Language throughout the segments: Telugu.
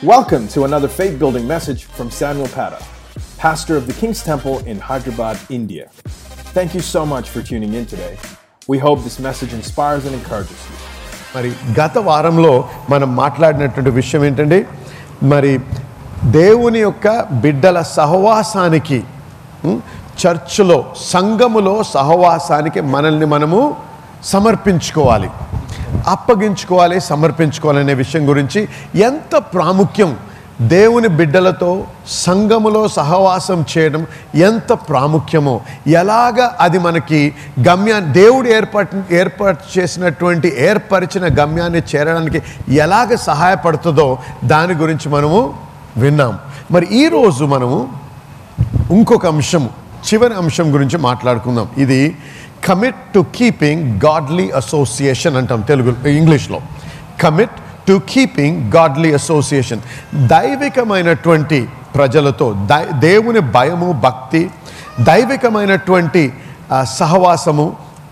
Welcome to another faith building message from Samuel Pata, pastor of the King's Temple in Hyderabad, India. Thank you so much for tuning in today. We hope this message inspires and encourages you. మరి గత వారంలో మనం మాట్లాడినటువంటి విషయం ఏంటండి మరి దేవుని యొక్క బిడ్డల సహవాసానికి ఉం, చర్చ్లో సంఘములో సహవాసానికి మనల్ని మనము సమర్పించుకోవాలి అప్పగించుకోవాలి సమర్పించుకోవాలనే విషయం గురించి ఎంత ప్రాముఖ్యం దేవుని బిడ్డలతో సంఘములో సహవాసం చేయడం ఎంత ప్రాముఖ్యమో ఎలాగ అది మనకి గమ్యా దేవుడు ఏర్పాటు ఏర్పాటు చేసినటువంటి ఏర్పరిచిన గమ్యాన్ని చేరడానికి ఎలాగ సహాయపడుతుందో దాని గురించి మనము విన్నాం మరి ఈరోజు మనము ఇంకొక అంశం చివరి అంశం గురించి మాట్లాడుకుందాం ఇది commit to keeping godly association అంటాం తెలుగు ఇంగ్లీష్లో commit to keeping godly association దైవికమైనటువంటి ప్రజలతో దై దేవుని భయము భక్తి దైవికమైనటువంటి ఆ, సహవాసము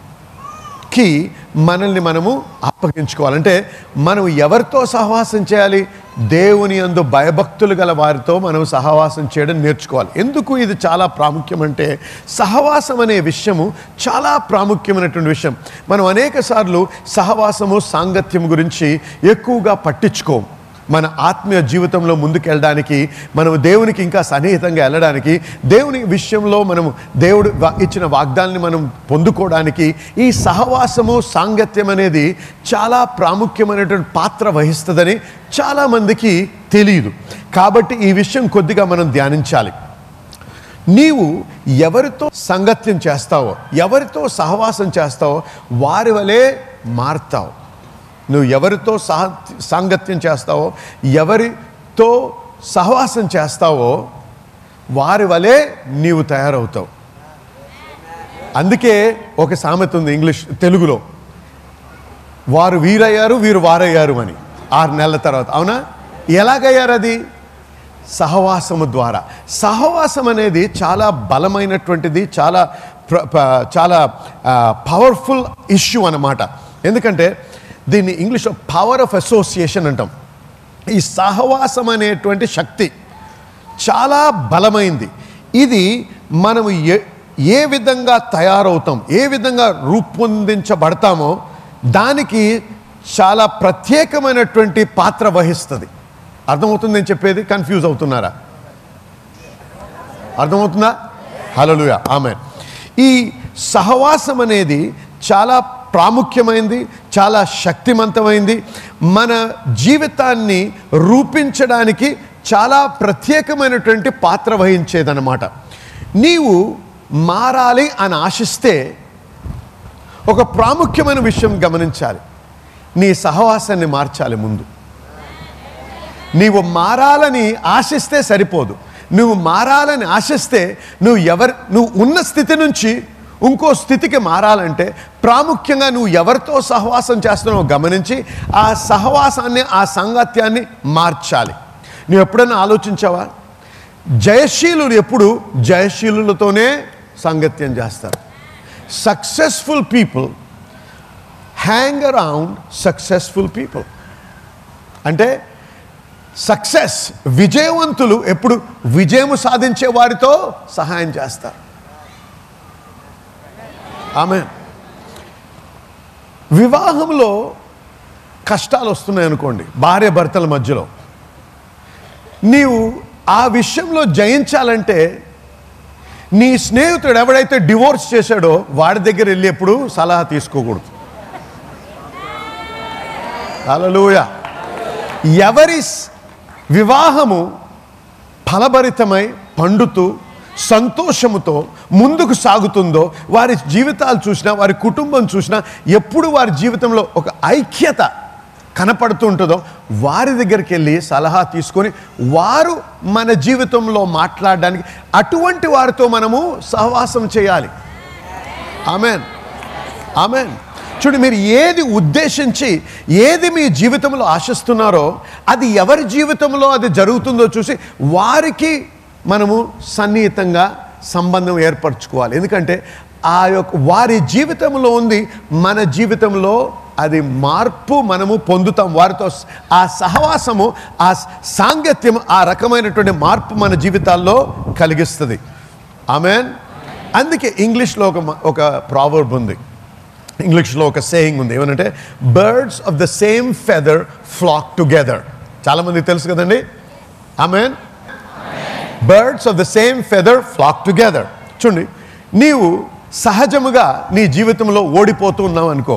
కి మనల్ని మనము అప్పగించుకోవాలంటే మనం ఎవరితో సహవాసం చేయాలి దేవుని అందు భయభక్తులు గల వారితో మనం సహవాసం చేయడం నేర్చుకోవాలి ఎందుకు ఇది చాలా ప్రాముఖ్యం అంటే సహవాసం అనే విషయము చాలా ప్రాముఖ్యమైనటువంటి విషయం మనం అనేక సార్లు సహవాసము సాంగత్యం గురించి ఎక్కువగా పట్టించుకోం మన ఆత్మీయ జీవితంలో ముందుకెళ్ళడానికి మనం దేవునికి ఇంకా సన్నిహితంగా వెళ్ళడానికి దేవుని విషయంలో మనము దేవుడు వా- ఇచ్చిన వాగ్దానాన్ని మనం పొందుకోవడానికి ఈ సహవాసము సాంగత్యం అనేది చాలా ప్రాముఖ్యమైనటువంటి పాత్ర వహిస్తుందని చాలామందికి తెలియదు కాబట్టి ఈ విషయం కొద్దిగా మనం ధ్యానించాలి నీవు ఎవరితో సంగత్యం చేస్తావో ఎవరితో సహవాసం చేస్తావో వారి వలె మారుతావు నువ్వు ఎవరితో సహ సాంగత్యం చేస్తావో ఎవరితో సహవాసం చేస్తావో వారి వలె నీవు తయారవుతావు అందుకే ఒక సామెత ఉంది ఇంగ్లీష్ తెలుగులో వారు వీరయ్యారు వీరు వారయ్యారు అని ఆరు నెలల తర్వాత అవునా ఎలాగయ్యారు అది సహవాసము ద్వారా సహవాసం అనేది చాలా బలమైనటువంటిది చాలా ప్ర- ప- చాలా పవర్ఫుల్ ఇష్యూ అన్నమాట ఎందుకంటే దీన్ని ఇంగ్లీష్లో పవర్ ఆఫ్ అసోసియేషన్ అంటాం ఈ సహవాసం అనేటువంటి శక్తి చాలా బలమైంది ఇది మనము ఏ ఏ విధంగా తయారవుతాం ఏ విధంగా రూపొందించబడతామో దానికి చాలా ప్రత్యేకమైనటువంటి పాత్ర వహిస్తుంది అర్థమవుతుంది నేను చెప్పేది కన్ఫ్యూజ్ అవుతున్నారా అర్థమవుతుందా హలలుయ ఆమె ఈ సహవాసం అనేది చాలా ప్రాముఖ్యమైంది చాలా శక్తివంతమైంది మన జీవితాన్ని రూపించడానికి చాలా ప్రత్యేకమైనటువంటి పాత్ర వహించేదన్నమాట నీవు మారాలి అని ఆశిస్తే ఒక ప్రాముఖ్యమైన విషయం గమనించాలి నీ సహవాసాన్ని మార్చాలి ముందు నీవు మారాలని ఆశిస్తే సరిపోదు నువ్వు మారాలని ఆశిస్తే నువ్వు ఎవరి నువ్వు ఉన్న స్థితి నుంచి ఇంకో స్థితికి మారాలంటే ప్రాముఖ్యంగా నువ్వు ఎవరితో సహవాసం చేస్తున్నావో గమనించి ఆ సహవాసాన్ని ఆ సంగత్యాన్ని మార్చాలి నువ్వు ఎప్పుడైనా ఆలోచించావా జయశీలులు ఎప్పుడు జయశీలులతోనే సంగత్యం చేస్తారు successful people hang around successful people అంటే సక్సెస్ విజయవంతులు ఎప్పుడు విజయము సాధించే వారితో సహాయం చేస్తారు ఆమె వివాహంలో కష్టాలు వస్తున్నాయి అనుకోండి భార్య భర్తల మధ్యలో నీవు ఆ విషయంలో జయించాలంటే నీ స్నేహితుడు ఎవడైతే డివోర్స్ చేశాడో వాడి దగ్గర వెళ్ళి ఎప్పుడు సలహా తీసుకోకూడదు హల్లెలూయా ఎవరి స్- వివాహము ఫలభరితమై పండుతూ సంతోషముతో ముందుకు సాగుతుందో వారి జీవితాలు చూసినా వారి కుటుంబం చూసినా ఎప్పుడు వారి జీవితంలో ఒక ఐక్యత కనపడుతూ ఉంటుందో వారి దగ్గరికి వెళ్ళి సలహా తీసుకొని వారు మన జీవితంలో మాట్లాడడానికి అటువంటి వారితో మనము సహవాసం చేయాలి ఆమెన్ ఆమెన్ చూడు మీరు ఏది ఉద్దేశించి ఏది మీ జీవితంలో ఆశిస్తున్నారో అది ఎవరి జీవితంలో అది జరుగుతుందో చూసి వారికి మనము సన్నిహితంగా సంబంధం ఏర్పరచుకోవాలి ఎందుకంటే ఆ యొక్క వారి జీవితంలో ఉంది మన జీవితంలో అది మార్పు మనము పొందుతాం వారితో స- ఆ సహవాసము ఆ సాంగత్యం ఆ రకమైనటువంటి మార్పు మన జీవితాల్లో కలిగిస్తుంది ఆమెన్ అందుకే ఇంగ్లీష్లో ఒక మ- ఒక ప్రావర్బ్ ఉంది ఇంగ్లీష్లో ఒక సేయింగ్ ఉంది ఏమనంటే birds of the same feather flock together చాలామంది తెలుసు కదండి amen birds of the same feather flock together చూడండి నీవు సహజముగా నీ జీవితంలో ఓడిపోతూ ఉన్నావు అనుకో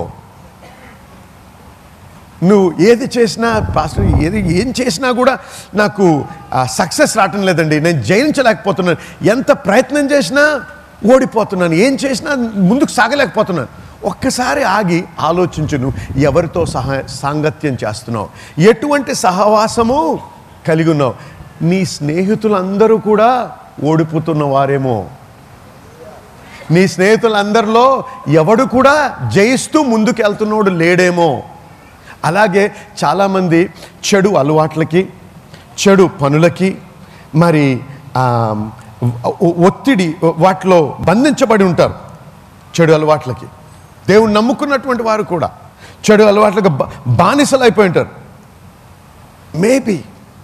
నువ్వు ఏది చేసినా పాస్టర్ ఏది ఏం చేసినా కూడా నాకు సక్సెస్ రావటం లేదండి నేను జయించలేకపోతున్నాను ఎంత ప్రయత్నం చేసినా ఓడిపోతున్నాను ఏం చేసినా ముందుకు సాగలేకపోతున్నాను ఒక్కసారి ఆగి ఆలోచించు నువ్వు ఎవరితో సహా సాంగత్యం చేస్తున్నావు ఎటువంటి సహవాసము కలిగి ఉన్నావు నీ స్నేహితులందరూ కూడా ఓడిపోతున్న వారేమో నీ స్నేహితులందరిలో ఎవడు కూడా జయిస్తూ ముందుకు వెళ్తున్నోడు లేడేమో అలాగే చాలామంది చెడు అలవాట్లకి చెడు పనులకి మరి ఆ, ఒ- ఒత్తిడి వాటిలో బంధించబడి ఉంటారు చెడు అలవాట్లకి దేవుని నమ్ముకున్నటువంటి వారు కూడా చెడు అలవాట్లకు బా- బానిసలు అయిపోయి ఉంటారు మేబీ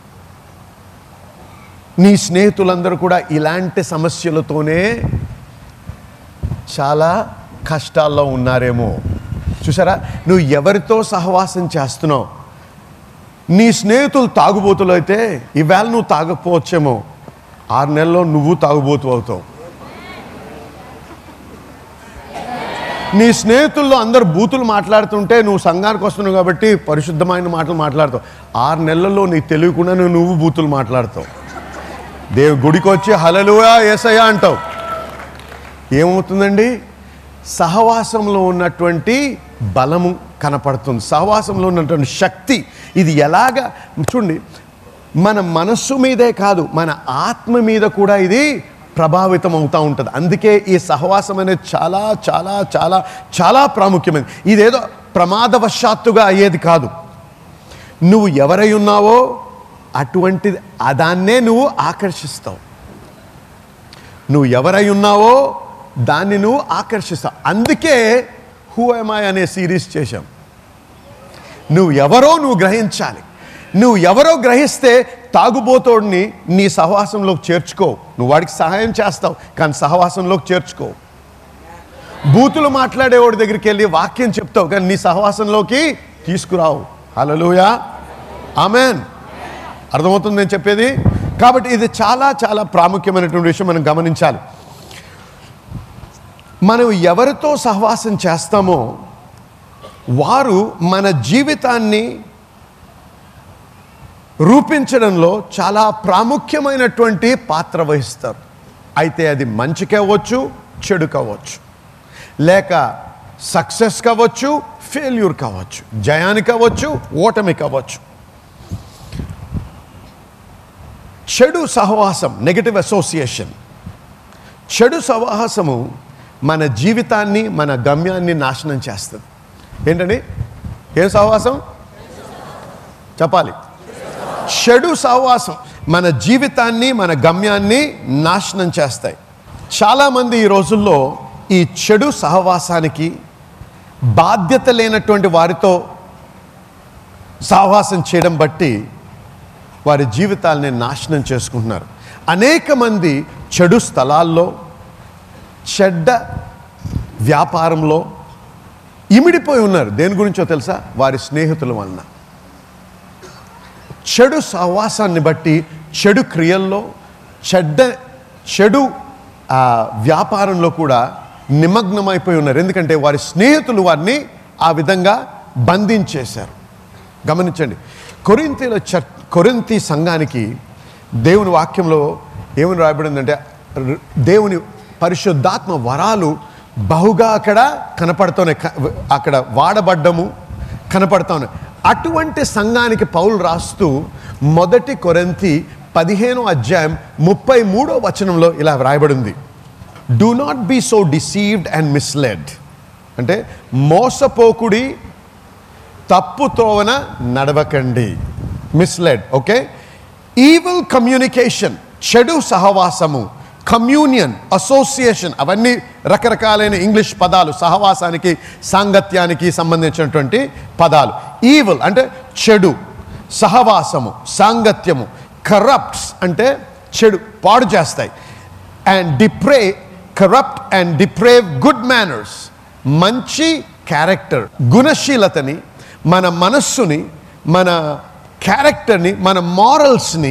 నీ స్నేహితులందరూ కూడా ఇలాంటి సమస్యలతోనే చాలా కష్టాల్లో ఉన్నారేమో చూసారా నువ్వు ఎవరితో సహవాసం చేస్తున్నావు నీ స్నేహితులు తాగుబోతులు అయితే ఈవేళ నువ్వు తాగకపోవచ్చేమో ఆరు నెలల్లో నువ్వు తాగుబోతు అవుతావు నీ స్నేహితుల్లో అందరు బూతులు మాట్లాడుతుంటే నువ్వు సంఘానికి వస్తున్నావు కాబట్టి పరిశుద్ధమైన మాటలు మాట్లాడతావు ఆరు నెలల్లో నీకు తెలియకుండా నువ్వు బూతులు మాట్లాడతావు దేవు గుడికి వచ్చి హలలుయా ఏసయ్యా అంటావు ఏమవుతుందండి సహవాసంలో ఉన్నటువంటి బలము కనపడుతుంది సహవాసంలో ఉన్నటువంటి శక్తి ఇది ఎలాగా చూడండి మన మనస్సు మీదే కాదు మన ఆత్మ మీద కూడా ఇది ప్రభావితం అవుతూ ఉంటుంది అందుకే ఈ సహవాసం అనేది చాలా చాలా చాలా చాలా ప్రాముఖ్యమైనది ఇదేదో ప్రమాదవశాత్తుగా అయ్యేది కాదు నువ్వు ఎవరై ఉన్నావో అటువంటి దాన్నే నువ్వు ఆకర్షిస్తావు నువ్వు ఎవరై ఉన్నావో దాన్ని నువ్వు ఆకర్షిస్తావు అందుకే హూ ఐ అనే సిరీస్ చేశాం నువ్వు ఎవరో నువ్వు గ్రహించాలి నువ్వు ఎవరో గ్రహిస్తే తాగుబోతోడిని నీ సహవాసంలోకి చేర్చుకో నువ్వు వాడికి సహాయం చేస్తావు కానీ సహవాసంలోకి చేర్చుకో బూతులు మాట్లాడేవాడి దగ్గరికి వెళ్ళి వాక్యం చెప్తావు కానీ నీ సహవాసంలోకి తీసుకురావు హలలుయా ఆమెన్ అర్థమవుతుంది నేను చెప్పేది కాబట్టి ఇది చాలా చాలా ప్రాముఖ్యమైనటువంటి విషయం మనం గమనించాలి మనం ఎవరితో సహవాసం చేస్తామో వారు మన జీవితాన్ని రూపించడంలో చాలా ప్రాముఖ్యమైనటువంటి పాత్ర వహిస్తారు అయితే అది మంచి కావచ్చు చెడు కావచ్చు లేక సక్సెస్ కావచ్చు ఫెయిల్యూర్ కావచ్చు జయాన్ని కావచ్చు ఓటమి కావచ్చు చెడు సహవాసం నెగటివ్ అసోసియేషన్ చెడు సహవాసము మన జీవితాన్ని మన గమ్యాన్ని నాశనం చేస్తుంది ఏంటండి ఏం సహవాసం చెప్పాలి చెడు సహవాసం మన జీవితాన్ని మన గమ్యాన్ని నాశనం చేస్తాయి చాలామంది ఈ రోజుల్లో ఈ చెడు సహవాసానికి బాధ్యత లేనటువంటి వారితో సహవాసం చేయడం బట్టి వారి జీవితాలని నాశనం చేసుకుంటున్నారు అనేక మంది చెడు స్థలాల్లో చెడ్డ వ్యాపారంలో ఇమిడిపోయి ఉన్నారు దేని గురించో తెలుసా వారి స్నేహితుల వలన చెడు సహవాసాన్ని బట్టి చెడు క్రియల్లో చెడ్డ చెడు ఆ, వ్యాపారంలో కూడా నిమగ్నమైపోయి ఉన్నారు ఎందుకంటే వారి స్నేహితులు వారిని ఆ విధంగా బంధించేశారు గమనించండి కొరింతీల చ కొరింతి సంఘానికి దేవుని వాక్యంలో ఏమని రాయబడిందంటే ర- దేవుని పరిశుద్ధాత్మ వరాలు బహుగా అక్కడ కనపడుతున్నాయి క- అక్కడ వాడబడ్డము కనపడుతున్నాయి అటువంటి సంఘానికి పౌలు రాస్తూ మొదటి కొరింతి పదిహేనో అధ్యాయం ముప్పై మూడో వచనంలో ఇలా వ్రాయబడింది do not be so deceived and misled అంటే మోసపోకుడి తప్పు త్రోవన నడవకండి మిస్లెడ్ ఓకే ఈవిల్ కమ్యూనికేషన్ చెడు సహవాసము కమ్యూనియన్ అసోసియేషన్ అవన్నీ రకరకాలైన ఇంగ్లీష్ పదాలు సహవాసానికి సాంగత్యానికి సంబంధించినటువంటి పదాలు ఈవిల్ అంటే చెడు సహవాసము సాంగత్యము కరప్ట్స్ అంటే చెడు పాడు చేస్తాయి and deprave corrupt and deprave good manners మంచి క్యారెక్టర్ గుణశీలతని మన మనస్సుని మన క్యారెక్టర్ని మన మారల్స్ని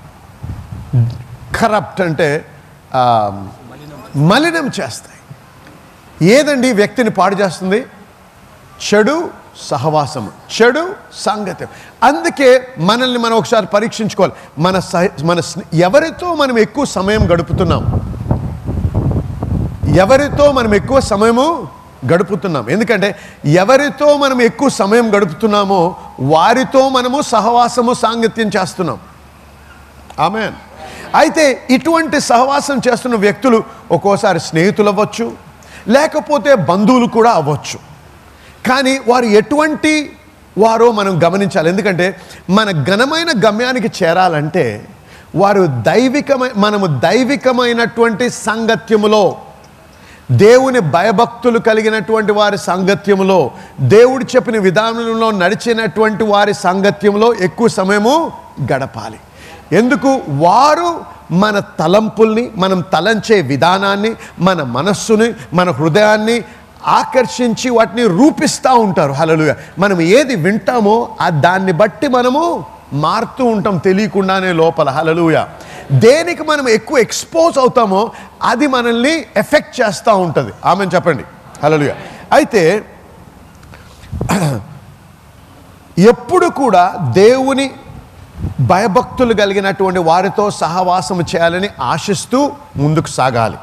కరప్ట్ అంటే ఆ, మలినం చేస్తాయి ఏదండి వ్యక్తిని పాడు చేస్తుంది చెడు సహవాసము చెడు సాంగత్యం అందుకే మనల్ని మనం ఒకసారి పరీక్షించుకోవాలి మన సహ మన స్నే- ఎవరితో మనం ఎక్కువ సమయం గడుపుతున్నాం ఎవరితో మనం ఎక్కువ సమయము గడుపుతున్నాం ఎందుకంటే ఎవరితో మనం ఎక్కువ సమయం గడుపుతున్నామో వారితో మనము సహవాసము సాంగత్యం చేస్తున్నాం ఆమెన్ అయితే ఇటువంటి సహవాసం చేస్తున్న వ్యక్తులు ఒక్కోసారి స్నేహితులు అవ్వచ్చు లేకపోతే బంధువులు కూడా అవ్వచ్చు కానీ వారు ఎటువంటి వారో మనం గమనించాలి ఎందుకంటే మన ఘనమైన గమ్యానికి చేరాలంటే వారు దైవికమై మనము దైవికమైనటువంటి సంగత్యములో దేవుని భయభక్తులు కలిగినటువంటి వారి సాంగత్యములో దేవుడు చెప్పిన విధానంలో నడిచినటువంటి వారి సాంగత్యంలో ఎక్కువ సమయము గడపాలి ఎందుకు వారు మన తలంపుల్ని మనం తలంచే విధానాన్ని మన మనస్సుని మన హృదయాన్ని ఆకర్షించి వాటిని రూపిస్తూ ఉంటారు హలలుగా మనం ఏది వింటామో ఆ దాన్ని బట్టి మనము మారుతూ ఉంటాం తెలియకుండానే లోపల హలలుయ దేనికి మనం ఎక్కువ ఎక్స్పోజ్ అవుతామో అది మనల్ని ఎఫెక్ట్ చేస్తూ ఉంటుంది ఆమె చెప్పండి హలలుయ అయితే ఎప్పుడు కూడా దేవుని భయభక్తులు కలిగినటువంటి వారితో సహవాసం చేయాలని ఆశిస్తూ ముందుకు సాగాలి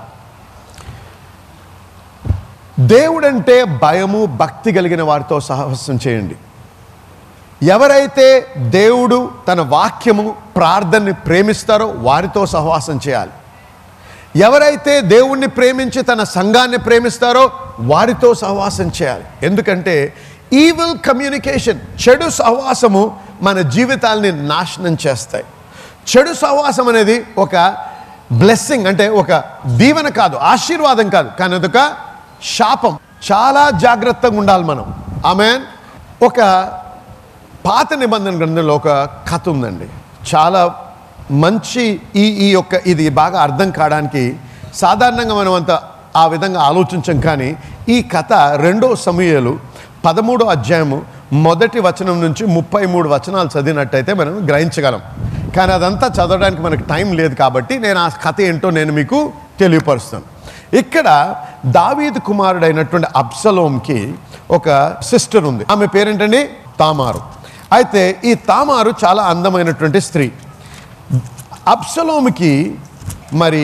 దేవుడంటే భయము భక్తి కలిగిన వారితో సహవాసం చేయండి ఎవరైతే దేవుడు తన వాక్యము ప్రార్థనని ప్రేమిస్తారో వారితో సహవాసం చేయాలి ఎవరైతే దేవుణ్ణి ప్రేమించి తన సంఘాన్ని ప్రేమిస్తారో వారితో సహవాసం చేయాలి ఎందుకంటే ఈవిల్ కమ్యూనికేషన్ చెడు సహవాసము మన జీవితాల్ని నాశనం చేస్తాయి చెడు సహవాసం అనేది ఒక బ్లెస్సింగ్ అంటే ఒక దీవెన కాదు ఆశీర్వాదం కాదు కానీ అదొక శాపం చాలా జాగ్రత్తగా ఉండాలి మనం ఆమె ఒక పాత నిబంధన గ్రంథంలో ఒక కథ ఉందండి చాలా మంచి ఈ ఈ యొక్క ఇది బాగా అర్థం కావడానికి సాధారణంగా మనం అంత ఆ విధంగా ఆలోచించం కానీ ఈ కథ రెండో సమయాలు పదమూడో అధ్యాయము మొదటి వచనం నుంచి ముప్పై మూడు వచనాలు చదివినట్టయితే మనం గ్రహించగలం కానీ అదంతా చదవడానికి మనకు టైం లేదు కాబట్టి నేను ఆ కథ ఏంటో నేను మీకు తెలియపరుస్తాను ఇక్కడ దావీద్ కుమారుడైనటువంటి అబ్సలోంకి ఒక సిస్టర్ ఉంది ఆమె పేరేంటండి తామారు అయితే ఈ తామారు చాలా అందమైనటువంటి స్త్రీ అబ్సలోమికి మరి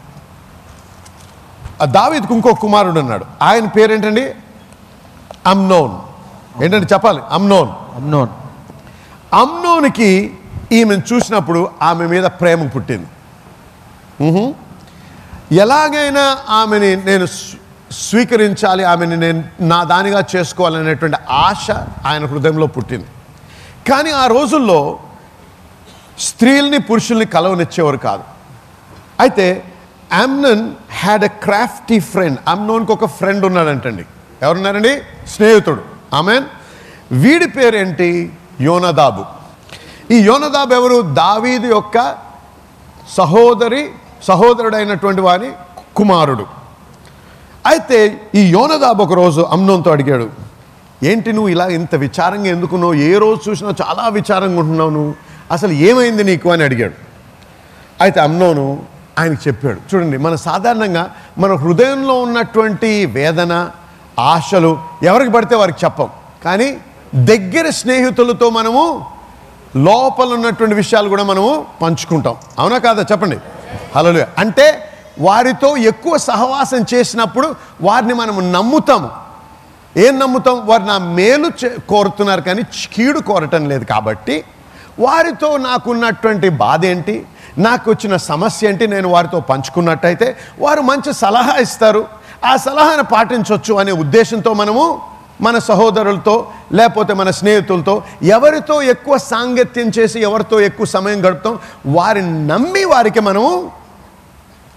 ఆ దావీద్కు ఇంకో కుమారుడు ఉన్నాడు ఆయన పేరేంటండి అమ్నోన్ ఏంటంటే చెప్పాలి అమ్నోన్ అమ్నోన్ అమ్నోనికి ఈమెను చూసినప్పుడు ఆమె మీద ప్రేమ పుట్టింది మ్హూ. ఎలాగైనా ఆమెని నేను స్వ- స్వీకరించాలి ఆమెని నేను నా దానిగా చేసుకోవాలనేటువంటి ఆశ ఆయన హృదయంలో పుట్టింది కానీ ఆ రోజుల్లో స్త్రీల్ని పురుషుల్ని కలవనిచ్చేవారు కాదు అయితే Amnon had a crafty friend అమ్నోన్కి ఒక ఫ్రెండ్ ఉన్నాడంటండి ఎవరున్నారండి స్నేహితుడు ఆమెన్ వీడి పేరేంటి యోనదాబు ఈ యోనదాబు ఎవరు దావీదు యొక్క సహోదరి సహోదరుడైనటువంటి వాని కుమారుడు అయితే ఈ యోనదాబు ఒక రోజు అమ్నోన్తో అడిగాడు ఏంటి నువ్వు ఇలా ఇంత విచారంగా ఎందుకున్నావు ఏ రోజు చూసినా చాలా విచారంగా ఉంటున్నావు నువ్వు అసలు ఏమైంది నీకు అని అడిగాడు అయితే అమ్నోను ఆయనకి చెప్పాడు చూడండి మన సాధారణంగా మన హృదయంలో ఉన్నటువంటి వేదన ఆశలు ఎవరికి పడితే వారికి చెప్పం కానీ దగ్గర స్నేహితులతో మనము లోపల ఉన్నటువంటి విషయాలు కూడా మనము పంచుకుంటాం అవునా కాదా చెప్పండి హలో అంటే వారితో ఎక్కువ సహవాసం చేసినప్పుడు వారిని మనము నమ్ముతాము ఏం నమ్ముతాం వారు నా మేలు చే- కోరుతున్నారు కానీ కీడు కోరటం లేదు కాబట్టి వారితో నాకున్నటువంటి బాధ ఏంటి నాకు వచ్చిన సమస్య ఏంటి నేను వారితో పంచుకున్నట్టయితే వారు మంచి సలహా ఇస్తారు ఆ సలహాను పాటించవచ్చు అనే ఉద్దేశంతో మనము మన సహోదరులతో లేకపోతే మన స్నేహితులతో ఎవరితో ఎక్కువ సాంగత్యం చేసి ఎవరితో ఎక్కువ సమయం గడుపుతాం వారిని నమ్మి వారికి మనము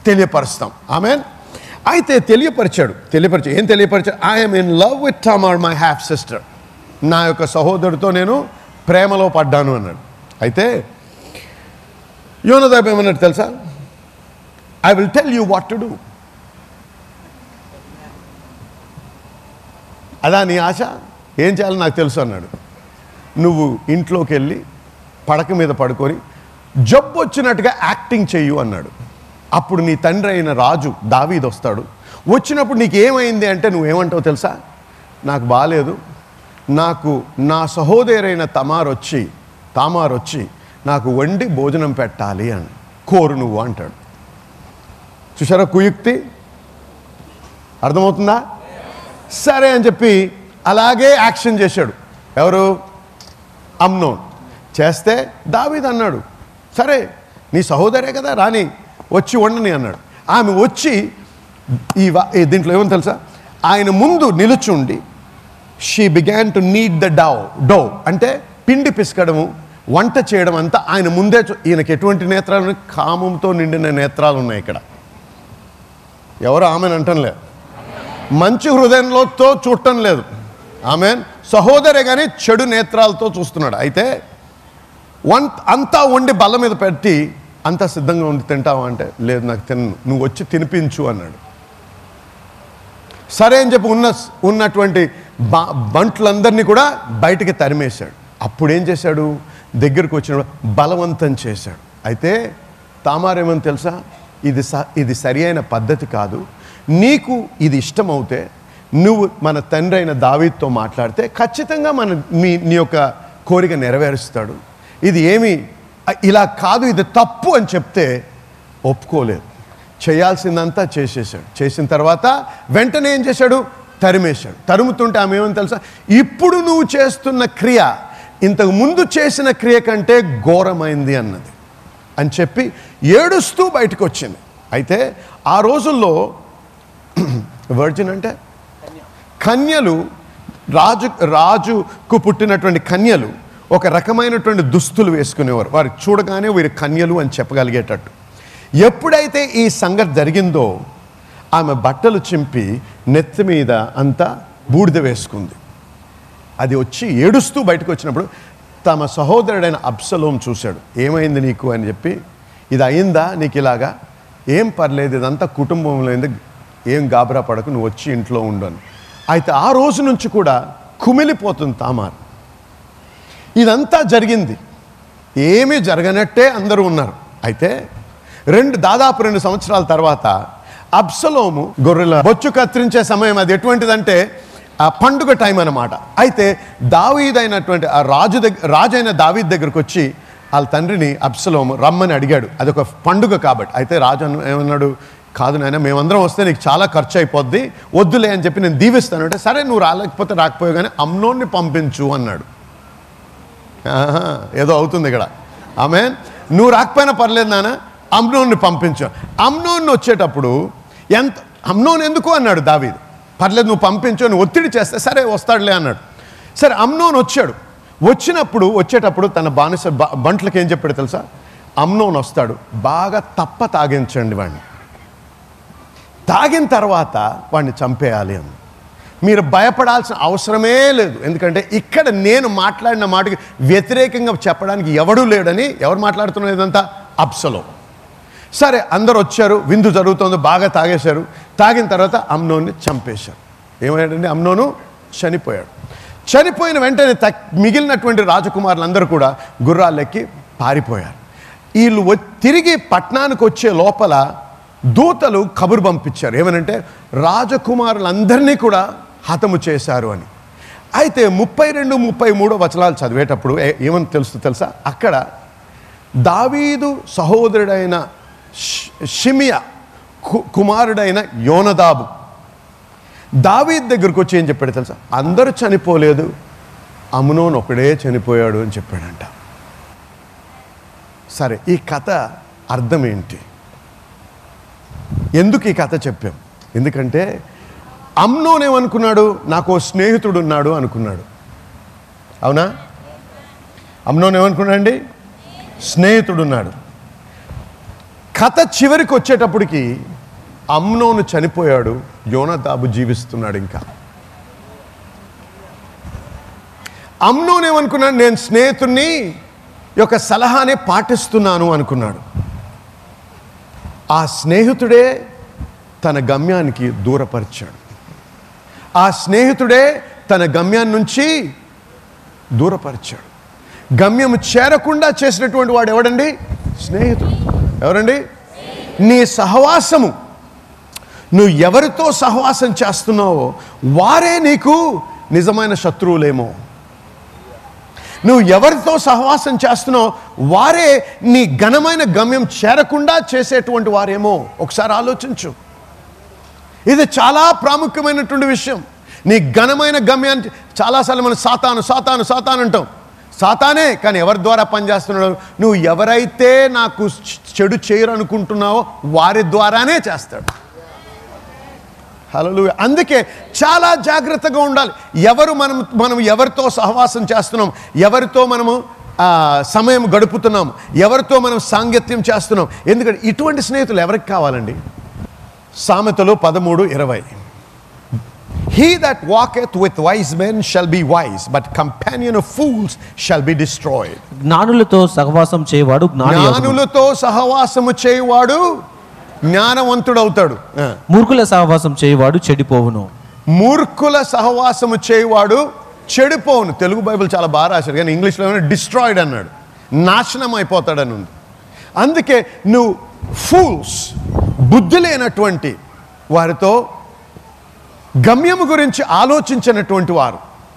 తెలియపరుస్తాం ఆమె అయితే తెలియపరిచాడు తెలియపరిచాడు ఏం తెలియపరిచాడు I'm in love with Tamar my half sister నా యొక్క సహోదరుడితో నేను ప్రేమలో పడ్డాను అన్నాడు అయితే యోనదాబ్ ఏమన్నాడు తెలుసా I will tell you what to do అదా నీ ఆశ ఏం చేయాలో నాకు తెలుసు అన్నాడు నువ్వు ఇంట్లోకి వెళ్ళి పడక మీద పడుకొని జబ్బు వచ్చినట్టుగా యాక్టింగ్ చెయ్యు అన్నాడు అప్పుడు నీ తండ్రి అయిన రాజు దావీద్ వస్తాడు వచ్చినప్పుడు నీకు ఏమైంది అంటే నువ్వేమంటావు తెలుసా నాకు బాగాలేదు నాకు నా సహోదరైన తమార్ వచ్చి తామార్ వచ్చి నాకు వండి భోజనం పెట్టాలి అని కోరు నువ్వు అంటాడు చూసారా కుయుక్తి అర్థమవుతుందా సరే అని చెప్పి అలాగే యాక్షన్ చేశాడు ఎవరు అమ్నోన్ చేస్తే దావీద్ అన్నాడు సరే నీ సహోదరే కదా రాని వచ్చి వండని అన్నాడు ఆమె వచ్చి ఈ వా- ఈ దీంట్లో ఏమని తెలుసా ఆయన ముందు నిలుచుండి she began to knead the dough dough అంటే పిండి పిసకడము వంట చేయడం అంతా ఆయన ముందే చూ- ఈయనకి ఎటువంటి నేత్రాలు ఉన్నాయి? కామంతో నిండిన నేత్రాలు ఉన్నాయి ఇక్కడ ఎవరు ఆమెను అంటంలే మంచి హృదయంలోతో చూడటం లేదు ఆమె సహోదరే కానీ చెడు నేత్రాలతో చూస్తున్నాడు అయితే వన్ అంతా వండి బల్ల మీద పెట్టి అంతా సిద్ధంగా ఉండి తింటావా అంటే లేదు నాకు తిన్ను నువ్వు వచ్చి తినిపించు అన్నాడు సరే అని చెప్పి ఉన్న ఉన్నటువంటి బ బంట్లందరినీ కూడా బయటికి తరిమేశాడు అప్పుడు ఏం చేశాడు దగ్గరకు వచ్చిన బలవంతం చేశాడు అయితే తామారేమని తెలుసా ఇది స ఇది సరి అయిన పద్ధతి కాదు నీకు ఇది ఇష్టమవుతే నువ్వు మన తండ్రి అయిన దావీద్తో మాట్లాడితే ఖచ్చితంగా మన నీ నీ యొక్క కోరిక నెరవేరుస్తాడు ఇది ఏమి ఇలా కాదు ఇది తప్పు అని చెప్తే ఒప్పుకోలేదు చేయాల్సిందంతా చేసేసాడు చేసిన తర్వాత వెంటనే ఏం చేశాడు తరిమేశాడు తరుముతుంటే ఆమె ఏమని తెలుసా ఇప్పుడు నువ్వు చేస్తున్న క్రియ ఇంతకు ముందు చేసిన క్రియ కంటే ఘోరమైంది అన్నది అని చెప్పి ఏడుస్తూ బయటకు వచ్చింది అయితే ఆ రోజుల్లో వర్జిన్ అంటే కన్యలు రాజు రాజుకు పుట్టినటువంటి కన్యలు ఒక రకమైనటువంటి దుస్తులు వేసుకునేవారు వారు చూడగానే వీరు కన్యలు అని చెప్పగలిగేటట్టు ఎప్పుడైతే ఈ సంగతి జరిగిందో ఆమె బట్టలు చింపి నెత్తి మీద అంతా బూడిద వేసుకుంది అది వచ్చి ఏడుస్తూ బయటకు వచ్చినప్పుడు తమ సహోదరుడైన అబ్సలోం చూశాడు ఏమైంది నీకు అని చెప్పి ఇది అయిందా నీకు ఇలాగా ఏం పర్లేదు ఇదంతా కుటుంబంలో అయింది ఏం గాబరా పడకు నువ్వు వచ్చి ఇంట్లో ఉండు అని అయితే ఆ రోజు నుంచి కూడా కుమిలిపోతుంది తామార్ ఇదంతా జరిగింది ఏమీ జరగనట్టే అందరూ ఉన్నారు అయితే రెండు దాదాపు రెండు సంవత్సరాల తర్వాత అబ్సలోము గొర్రెల బొచ్చు కత్తిరించే సమయం అది ఎటువంటిదంటే ఆ పండుగ టైం అన్నమాట అయితే దావీదైనటువంటి ఆ రాజు దగ్గర రాజైన దావీద్ దగ్గరకు వచ్చి వాళ్ళ తండ్రిని అబ్సలోము రమ్మని అడిగాడు అదొక పండుగ కాబట్టి అయితే రాజు అన్న- ఏమన్నాడు కాదు నాయన మేమందరం వస్తే నీకు చాలా ఖర్చు అయిపోద్ది వద్దులే అని చెప్పి నేను దీవిస్తాను అంటే సరే నువ్వు రాలేకపోతే రాకపోయావు కానీ అమ్నోన్ని పంపించు అన్నాడు ఆహా, ఏదో అవుతుంది ఇక్కడ ఆమె నువ్వు రాకపోయినా పర్లేదు నాన్న అమ్నోన్ని పంపించు అమ్నోన్ని వచ్చేటప్పుడు ఎంత అమ్నోన్ ఎందుకు అన్నాడు దావీదు పర్లేదు నువ్వు పంపించు నువ్వు ఒత్తిడి చేస్తే సరే వస్తాడులే అన్నాడు సరే అమ్నోన్ వచ్చాడు వచ్చినప్పుడు వచ్చేటప్పుడు తన బానిస బ- బంట్లకి ఏం చెప్పాడు తెలుసా అమ్నోన్ వస్తాడు బాగా తప్ప తాగించండి వాడిని తాగిన తర్వాత వాడిని చంపేయాలి అని మీరు భయపడాల్సిన అవసరమే లేదు ఎందుకంటే ఇక్కడ నేను మాట్లాడిన మాటకి వ్యతిరేకంగా చెప్పడానికి ఎవడూ లేడని ఎవరు మాట్లాడుతున్నారు ఇదంతా అప్సలో సరే అందరు వచ్చారు విందు జరుగుతోంది బాగా తాగేశారు తాగిన తర్వాత అమ్నోన్ని చంపేశారు ఏమయ్యాడండి అమ్నోను చనిపోయాడు చనిపోయిన వెంటనే తక్ మిగిలినటువంటి రాజకుమారులందరూ కూడా గుర్రాలెక్కి పారిపోయారు వీళ్ళు వ- తిరిగి పట్టణానికి వచ్చే లోపల దూతలు కబురు పంపించారు ఏమనంటే రాజకుమారులందరినీ కూడా హతము చేశారు అని అయితే ముప్పై రెండు ముప్పై మూడో వచనాలు చదివేటప్పుడు ఏ- ఏమని తెలుసు తెలుసా అక్కడ దావీదు సహోదరుడైన షి- షిమియా కు- కుమారుడైన యోనదాబు దావీద్ దగ్గరకు వచ్చి ఏం చెప్పాడు తెలుసా అందరూ చనిపోలేదు అమునోన్ ఒకడే చనిపోయాడు అని చెప్పాడంట సరే ఈ కథ అర్థం ఏంటి ఎందుకు ఈ కథ చెప్పాం ఎందుకంటే అమ్నోన్ ఏమనుకున్నాడు నాకు ఓ స్నేహితుడు ఉన్నాడు అనుకున్నాడు అవునా అమ్నోన్ ఏమనుకున్నాడండి స్నేహితుడు ఉన్నాడు కథ చివరికి వచ్చేటప్పటికి అమ్నోను చనిపోయాడు యోనదాబు జీవిస్తున్నాడు ఇంకా అమ్నోన్ ఏమనుకున్నాడు నేను స్నేహితుడిని యొక్క సలహానే పాటిస్తున్నాను అనుకున్నాడు ఆ స్నేహితుడే తన గమ్యానికి దూరపరిచాడు ఆ స్నేహితుడే తన గమ్యాన్ని నుంచి దూరపరిచాడు గమ్యం చేరకుండా చేసినటువంటి వాడు ఎవడండి స్నేహితుడు ఎవరండి నీ సహవాసము నువ్వు ఎవరితో సహవాసం చేస్తున్నావో వారే నీకు నిజమైన శత్రువులేమో నువ్వు ఎవరితో సహవాసం చేస్తున్నావో వారే నీ ఘనమైన గమ్యం చేరకుండా చేసేటువంటి వారేమో ఒకసారి ఆలోచించు ఇది చాలా ప్రాముఖ్యమైనటువంటి విషయం నీ ఘనమైన గమ్యాన్ని చాలాసార్లు మనం సాతాను సాతాను సాతాను అంటాం సాతానే కానీ ఎవరి ద్వారా పనిచేస్తున్నాడు నువ్వు ఎవరైతే నాకు చెడు చేయరు అనుకుంటున్నావో వారి ద్వారానే చేస్తాడు హలో అందుకే చాలా జాగ్రత్తగా ఉండాలి ఎవరు మనం మనం ఎవరితో సహవాసం చేస్తున్నాం ఎవరితో మనము ఆ, సమయం గడుపుతున్నాం ఎవరితో మనం సాంగత్యం చేస్తున్నాం ఎందుకంటే ఇటువంటి స్నేహితులు ఎవరికి కావాలండి సామెతలు పదమూడు ఇరవై he that walketh with wise men shall be wise but companion of fools shall be destroyed జ్ఞానులతో సహవాసం చేయవాడు జ్ఞాని అగును. జ్ఞానులతో సహవాసము చేయువాడు జ్ఞానవంతుడవుతాడు ఆ. మూర్ఖుల సహవాసం చేయవాడు చెడిపోవును మూర్ఖుల సహవాసము చేయువాడు చెడిపోవును తెలుగు బైబిల్ చాలా బాగా రాశాడు కానీ ఇంగ్లీష్లో డిస్ట్రాయిడ్ అన్నాడు నాశనం అయిపోతాడని ఉంది అందుకే నువ్వు ఫూల్స్ బుద్ధి లేనటువంటి వారితో గమ్యము గురించి ఆలోచించినటువంటి వారు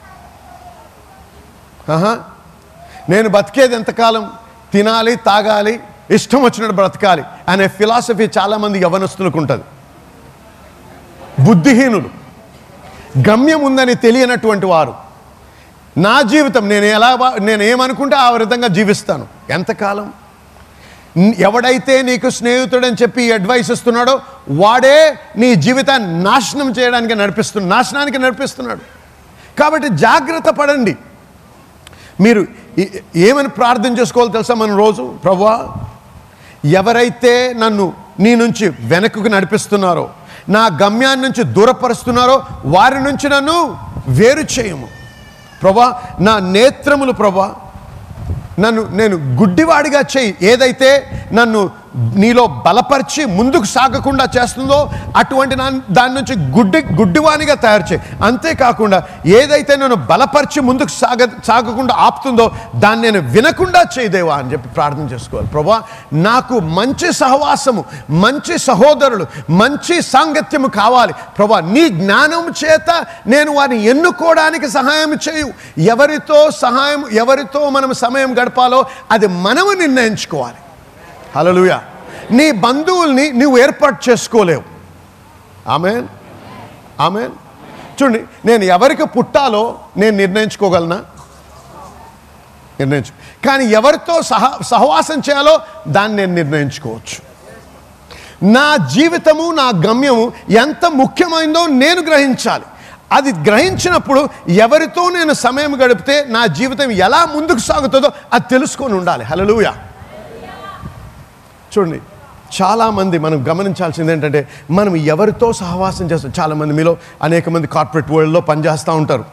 ఆహా. నేను బతికేది ఎంతకాలం తినాలి తాగాలి ఇష్టం వచ్చినట్టు బ్రతకాలి అనే ఫిలాసఫీ చాలామంది యవనస్తులకు ఉంటుంది బుద్ధిహీనులు గమ్యం ఉందని తెలియనటువంటి వారు నా జీవితం నేను ఎలా బా- నేను ఏమనుకుంటే ఆ విధంగా జీవిస్తాను ఎంతకాలం న్- ఎవడైతే నీకు స్నేహితుడని చెప్పి అడ్వైస్ ఇస్తున్నాడో వాడే నీ జీవితాన్ని నాశనం చేయడానికి నడిపిస్తున్నాడు నాశనానికి నడిపిస్తున్నాడు కాబట్టి జాగ్రత్త పడండి మీరు ఏ- ఏమని ప్రార్థన చేసుకోవాలో తెలుసా మనం రోజు ప్రభువా ఎవరైతే నన్ను నీ నుంచి వెనక్కు నడిపిస్తున్నారో నా గమ్యాన్ని నుంచి దూరపరుస్తున్నారో వారి నుంచి నన్ను వేరు చేయము ప్రభా నా నేత్రములు ప్రభా నన్ను నేను గుడ్డివాడిగా చేయి ఏదైతే నన్ను నీలో బలపరిచి ముందుకు సాగకుండా చేస్తుందో అటువంటి నా దాని నుంచి గుడ్డి గుడ్డివానిగా తయారు చేయి అంతేకాకుండా ఏదైతే నన్ను బలపరిచి ముందుకు సాగ సాగకుండా ఆపుతుందో దాన్ని నేను వినకుండా చేయదేవా అని చెప్పి ప్రార్థన చేసుకోవాలి ప్రభా నాకు మంచి సహవాసము మంచి సహోదరులు మంచి సాంగత్యము కావాలి ప్రభా నీ జ్ఞానం చేత నేను వారిని ఎన్నుకోవడానికి సహాయం చేయు ఎవరితో సహాయం ఎవరితో మనం సమయం గడపాలో అది మనము నిర్ణయించుకోవాలి హల్లెలూయా నీ బంధువుల్ని నువ్వు ఏర్పాటు చేసుకోలేవు ఆమె ఆమె చూడండి నేను ఎవరికి పుట్టాలో నేను నిర్ణయించుకోగలనా నిర్ణయించు కానీ ఎవరితో సహ సహవాసం చేయాలో దాన్ని నేను నిర్ణయించుకోవచ్చు నా జీవితము నా గమ్యము ఎంత ముఖ్యమైందో నేను గ్రహించాలి అది గ్రహించినప్పుడు ఎవరితో నేను సమయం గడిపితే నా జీవితం ఎలా ముందుకు సాగుతుందో అది తెలుసుకొని ఉండాలి హలలుయా చూడండి చాలామంది మనం గమనించాల్సింది ఏంటంటే మనం ఎవరితో సహవాసం చేస్తాం చాలామంది మీలో అనేక మంది కార్పొరేట్ వరల్డ్లో పనిచేస్తూ ఉంటారు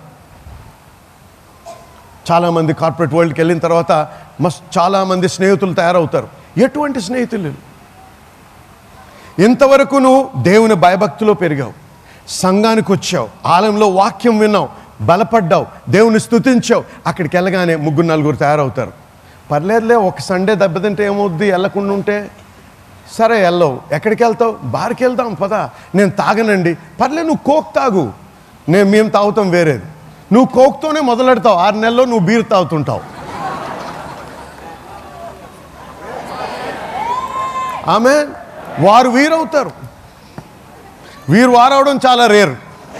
చాలామంది కార్పొరేట్ వరల్డ్కి వెళ్ళిన తర్వాత మస్ చాలామంది స్నేహితులు తయారవుతారు ఎటువంటి స్నేహితులు వీళ్ళు? ఇంతవరకు నువ్వు దేవుని భయభక్తిలో పెరిగావు సంఘానికి వచ్చావు ఆలయంలో వాక్యం విన్నావు బలపడ్డావు దేవుని స్తుతించావు అక్కడికి వెళ్ళగానే ముగ్గురు నలుగురు తయారవుతారు పర్లేదులే ఒక సండే దెబ్బతింటే ఏమవుద్ది వెళ్ళకుండా ఉంటే సరే వెళ్ళవు ఎక్కడికి వెళ్తావు బార్కి వెళ్తాం పద నేను తాగనండి పర్లే నువ్వు కోక్ తాగు నేను మేము తాగుతాం వేరేది నువ్వు కోక్తోనే మొదలెడతావు ఆరు నెలల్లో నువ్వు బీర్ తాగుతుంటావు ఆమె వారు వీరవుతారు వీరు వారవడం చాలా రేరు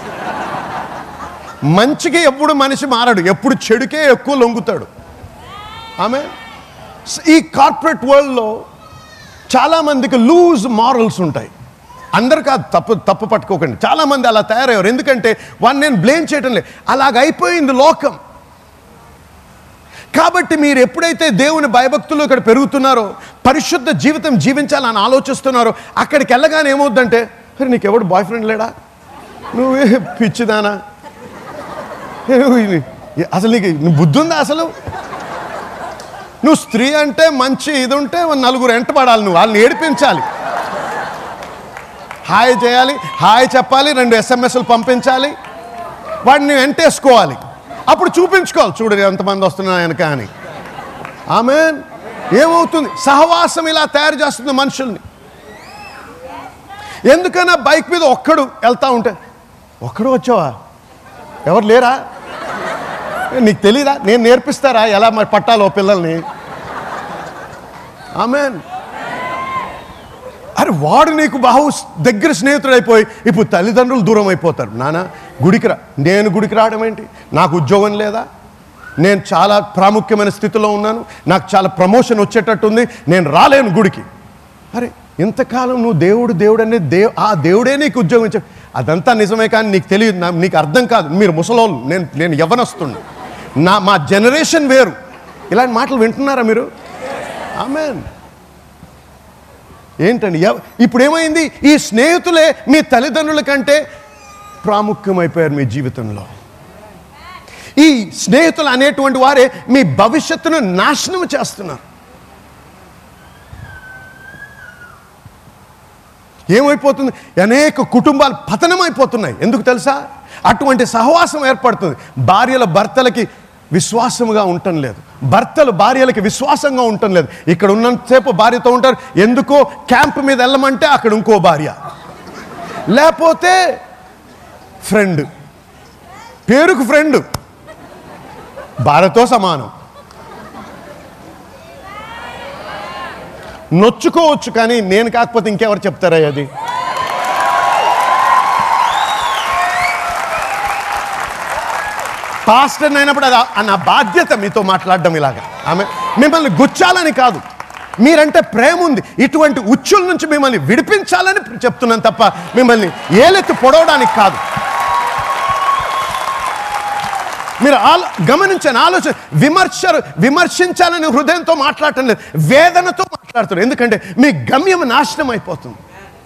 మంచికి ఎప్పుడు మనిషి మారడు ఎప్పుడు చెడుకే ఎక్కువ లొంగుతాడు ఆమె ఈ కార్పొరేట్ వరల్డ్లో చాలామందికి లూజ్ మారల్స్ ఉంటాయి అందరు కాదు తప్పు తప్పు పట్టుకోకండి చాలామంది అలా తయారయ్యారు ఎందుకంటే వాడిని నేను బ్లేమ్ చేయటం లేదు అలాగ అయిపోయింది లోకం కాబట్టి మీరు ఎప్పుడైతే దేవుని భయభక్తులు ఇక్కడ పెరుగుతున్నారో పరిశుద్ధ జీవితం జీవించాలని ఆలోచిస్తున్నారో అక్కడికి వెళ్ళగానే ఏమవుద్దంటే అరే నీకు ఎవడు బాయ్ ఫ్రెండ్ లేడా నువ్వే పిచ్చిదానా ఏ, నువ్వు ఇది- అసలు నీకు నువ్వు బుద్ధి ఉందా అసలు నువ్వు స్త్రీ అంటే మంచి ఇది ఉంటే ఓ నలుగురు ఎంట పడాలి నువ్వు వాళ్ళని ఏడిపించాలి హాయ్ చేయాలి హాయ్ చెప్పాలి రెండు ఎస్ఎంఎస్లు పంపించాలి వాడిని వెంటేసుకోవాలి అప్పుడు చూపించుకోవాలి చూడు ఎంతమంది వస్తున్నా వెనక అని ఆమె ఏమవుతుంది సహవాసం ఇలా తయారు చేస్తుంది మనుషుల్ని ఎందుకన్నా బైక్ మీద ఒక్కడు వెళ్తా ఉంటే ఒక్కడు వచ్చావా ఎవరు లేరా నీకు తెలీదా నేను నేర్పిస్తారా ఎలా మరి పట్టాలో పిల్లల్ని ఆమెన్ అరే వాడు నీకు బాహు దగ్గర స్నేహితుడైపోయి ఇప్పుడు తల్లిదండ్రులు దూరం అయిపోతారు నాన్న గుడికి రా నేను గుడికి రావడం ఏంటి నాకు ఉద్యోగం లేదా నేను చాలా ప్రాముఖ్యమైన స్థితిలో ఉన్నాను నాకు చాలా ప్రమోషన్ వచ్చేటట్టుంది నేను రాలేను గుడికి అరే ఇంతకాలం నువ్వు దేవుడు దేవుడు అనేది దేవ్ ఆ దేవుడే నీకు ఉద్యోగం ఇచ్చా అదంతా నిజమే కానీ నీకు తెలియదు నా- నీకు అర్థం కాదు మీరు ముసలోళ్ళు నేను నేను యవ్వనస్తుండు నా మా జనరేషన్ వేరు ఇలాంటి మాటలు వింటున్నారా మీరు ఆమెన్ ఏంటండి ఎవ- ఇప్పుడు ఏమైంది ఈ స్నేహితులే మీ తల్లిదండ్రుల కంటే ప్రాముఖ్యమైపోయారు మీ జీవితంలో ఈ స్నేహితులు అనేటువంటి వారే మీ భవిష్యత్తును నాశనం చేస్తున్నారు ఏమైపోతుంది అనేక కుటుంబాలు పతనమైపోతున్నాయి ఎందుకు తెలుసా అటువంటి సహవాసం ఏర్పడుతుంది భార్యల భర్తలకి విశ్వాసముగా ఉండటం లేదు భర్తలు భార్యలకి విశ్వాసంగా ఉండటం లేదు ఇక్కడ ఉన్నంతసేపు భార్యతో ఉంటారు ఎందుకో క్యాంప్ మీద వెళ్ళమంటే అక్కడ ఇంకో భార్య లేకపోతే ఫ్రెండ్ పేరుకు ఫ్రెండ్ భార్యతో సమానం నొచ్చుకోవచ్చు కానీ నేను కాకపోతే ఇంకెవరు చెప్తారా అది పాస్టర్ అయినప్పుడు అది ఆ- నా బాధ్యత మీతో మాట్లాడడం ఇలాగా ఆమె మిమ్మల్ని గుచ్చాలని కాదు మీరంటే ప్రేమ ఉంది ఇటువంటి ఉచ్చుల నుంచి మిమ్మల్ని విడిపించాలని చెప్తున్నాను తప్ప మిమ్మల్ని ఏలెత్తి పొడవడానికి కాదు మీరు ఆలో గమనించండి ఆలోచన విమర్శరు విమర్శించాలని హృదయంతో మాట్లాడటం లేదు వేదనతో మాట్లాడుతున్నారు ఎందుకంటే మీ గమ్యం నాశనం అయిపోతుంది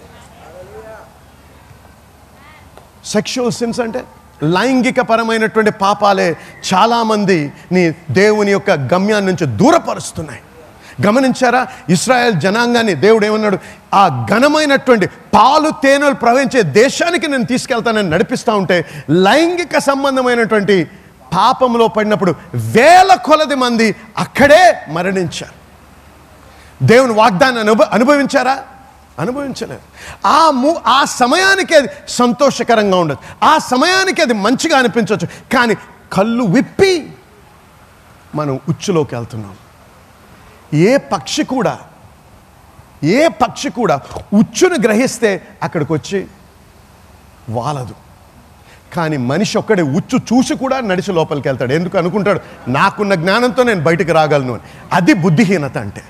సెక్షువల్ సిన్స్ అంటే లైంగిక పరమైనటువంటి పాపాలే చాలామంది నీ దేవుని యొక్క గమ్యాన్ని నుంచి దూరపరుస్తున్నాయి గమనించారా ఇస్రాయెల్ జనాంగాన్ని దేవుడు ఏమన్నాడు ఆ ఘనమైనటువంటి పాలు తేనెలు ప్రవహించే దేశానికి నేను తీసుకెళ్తానని నడిపిస్తూ ఉంటే లైంగిక సంబంధమైనటువంటి పాపంలో పడినప్పుడు వేల కొలది మంది అక్కడే మరణించారు దేవుని వాగ్దాన్ని అనుభ అనుభవించారా అనుభవించలేదు ఆ ము ఆ సమయానికి అది సంతోషకరంగా ఉండదు ఆ సమయానికి అది మంచిగా అనిపించవచ్చు కానీ కళ్ళు విప్పి మనం ఉచ్చులోకి వెళ్తున్నాం ఏ పక్షి కూడా ఏ పక్షి కూడా ఉచ్చును గ్రహిస్తే అక్కడికి వచ్చి వాలదు కానీ మనిషి ఒక్కడే ఉచ్చు చూసి కూడా నడిచి లోపలికి వెళ్తాడు ఎందుకు అనుకుంటాడు నాకున్న జ్ఞానంతో నేను బయటికి రాగలను అని అది బుద్ధిహీనత అంటే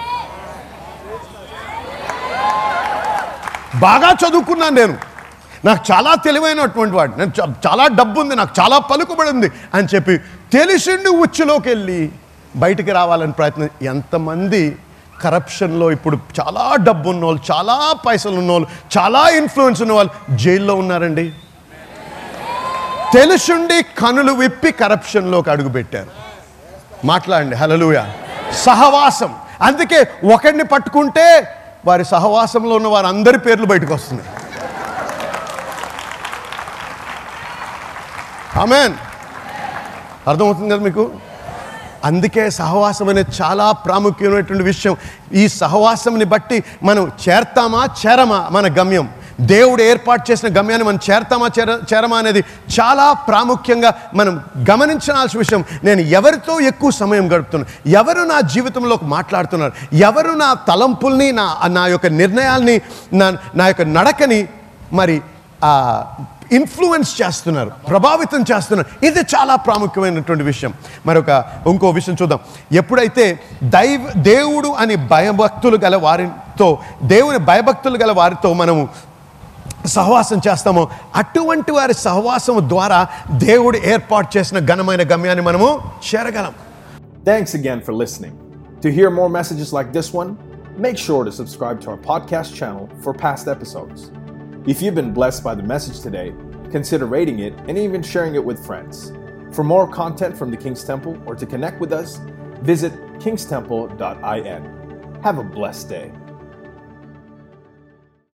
బాగా చదువుకున్నాను నేను నాకు చాలా తెలివైనటువంటి వాడు నేను చా- చాలా డబ్బు ఉంది నాకు చాలా పలుకుబడి ఉంది అని చెప్పి తెలిసిండి ఉచ్చులోకి వెళ్ళి బయటికి రావాలని ప్రయత్నం ఎంతమంది కరప్షన్లో ఇప్పుడు చాలా డబ్బు ఉన్నోళ్ళు చాలా పైసలు ఉన్నోళ్ళు చాలా ఇన్ఫ్లుయెన్స్ ఉన్నవాళ్ళు జైల్లో ఉన్నారండి తెలుసుండి కనులు విప్పి కరప్షన్లోకి అడుగుపెట్టారు మాట్లాడండి హలలుయ సహవాసం అందుకే ఒకడిని పట్టుకుంటే వారి సహవాసంలో ఉన్న వారి అందరి పేర్లు బయటకు వస్తున్నాయి ఆమెన్ అర్థమవుతుంది కదా మీకు అందుకే సహవాసం అనేది చాలా ప్రాముఖ్యమైనటువంటి విషయం ఈ సహవాసంని బట్టి మనం చేరతామా చేరమా మన గమ్యం దేవుడు ఏర్పాటు చేసిన గమ్యాన్ని మనం చేరతామా చేర చేరమా అనేది చాలా ప్రాముఖ్యంగా మనం గమనించాల్సిన విషయం నేను ఎవరితో ఎక్కువ సమయం గడుపుతున్నాను ఎవరు నా జీవితంలోకి మాట్లాడుతున్నారు ఎవరు నా తలంపుల్ని నా నా యొక్క నిర్ణయాల్ని నా నా యొక్క నడకని మరి ఆ, ఇన్ఫ్లుయెన్స్ చేస్తున్నారు ప్రభావితం చేస్తున్నారు ఇది చాలా ప్రాముఖ్యమైనటువంటి విషయం మరొక ఇంకో విషయం చూద్దాం ఎప్పుడైతే దైవ దేవుడు అని భయభక్తులు గల వారితో దేవుని భయభక్తులు గల వారితో మనము సహవాసం చేస్తామో అటువంటి వారి సహవాసం ద్వారా దేవుడు ఏర్పాటు చేసిన ఘనమైన గమ్యాన్ని మనము చేరగలం Thanks again for listening. To hear more messages like this one, make sure to subscribe to our podcast channel for past episodes. If you've been blessed by the message today, consider rating it and even sharing it with friends. For more content from the King's Temple or to connect with us, visit kingstemple.in. Have a blessed day.